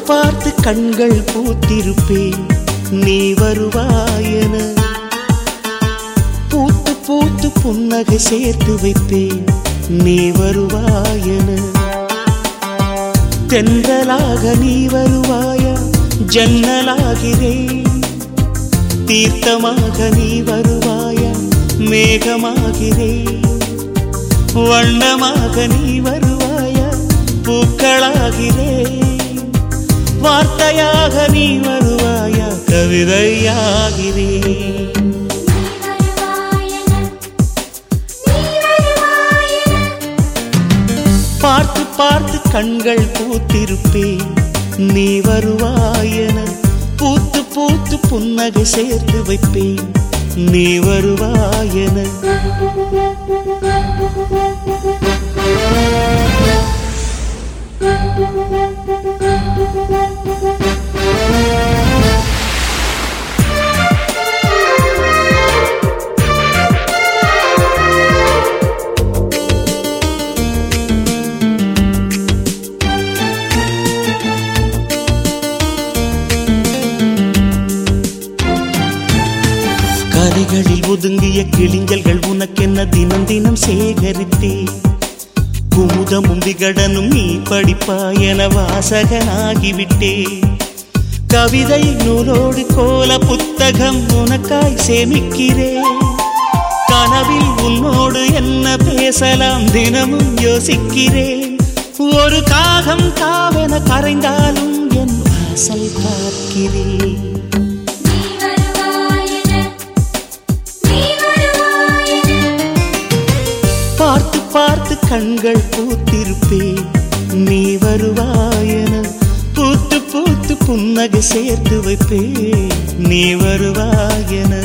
பார்த்து கண்கள் பூத்திருப்பேன் நீ வருவாயன பூத்து பூத்து புன்னகை சேர்த்து வைப்பேன் நீ வருவாயன தென்றலாக நீ வருவாயா ஜன்னலாகிறேன் தீர்த்தமாக நீ வருவாயா மேகமாகிறேன் வண்ணமாக நீ வருவாயா பூக்களாகிறேன் வார்த்தையாக நீ வருவாயா கவிதையாகிறேன் பார்த்து பார்த்து கண்கள் பூத்திருப்பேன் நீ வருவாயன பூத்து பூத்து புன்னகை சேர்த்து வைப்பேன் நீ வருவாயன கரைகளில் ஒதுங்கிய கிளிஞ்சல்கள் உனக்கென்ன தினம் தினம் சேகரித்தே குமுதமும் விகடனும் நீ படிப்பாய் என வாசகனாகிவிட்டே கவிதை நூலோடு கோல புத்தகம் உனக்காய் சேமிக்கிறேன் கனவில் உன்னோடு என்ன பேசலாம் தினமும் யோசிக்கிறேன் ஒரு காகம் காவென கரைந்தாலும் என் வாசல் பார்க்கிறேன் பார்த்து பார்த்து கண்கள் பூத்திருப்பேன் நீ வருவாயன பூத்து பூத்து புன்னகை சேர்த்து வைப்பேன் நீ வருவாயன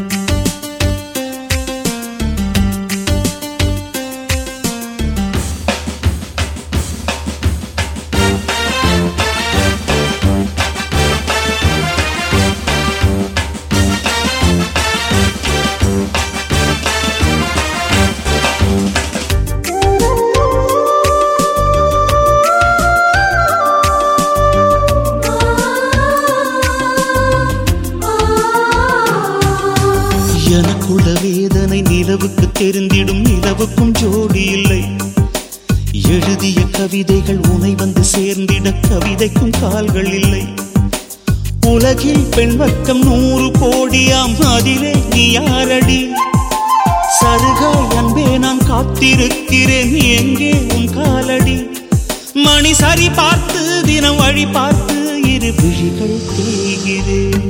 எனக்குள்ள வேதனை நிலவுக்கு தெரிந்திடும் நிலவுக்கும் ஜோடி இல்லை எழுதிய கவிதைகள் உனை வந்து சேர்ந்திட கவிதைக்கும் கால்கள் இல்லை உலகில் பெண் வர்க்கம் நூறு கோடியாம் அதிலே நீ யாரடி சருகாய் அன்பே நான் காத்திருக்கிறேன் எங்கே உன் காலடி மணி சரி பார்த்து தினம் வழி பார்த்து இரு விழிகள் தேய்கிறேன்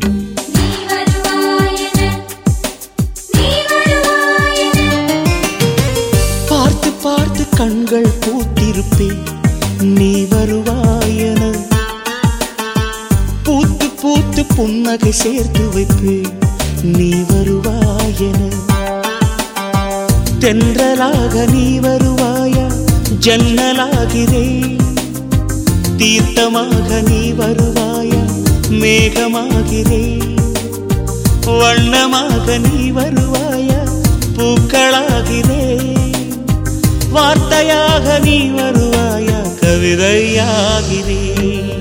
பார்த்து பார்த்து கண்கள் பூத்திருப்பேன் நீ வருவாயன பூத்து பூத்து புன்னகை சேர்த்து வைப்பேன் நீ வருவாயன தென்றலாக நீ வருவாயா ஜன்னலாகிறேன் தீர்த்தமாக நீ வருவாயா மேகமாகிறேன் வண்ணமாக நீ வருவாயா பூக்களாகிறேன் வார்த்தையாக நீ வருவாயா கவிதையாகிறேன்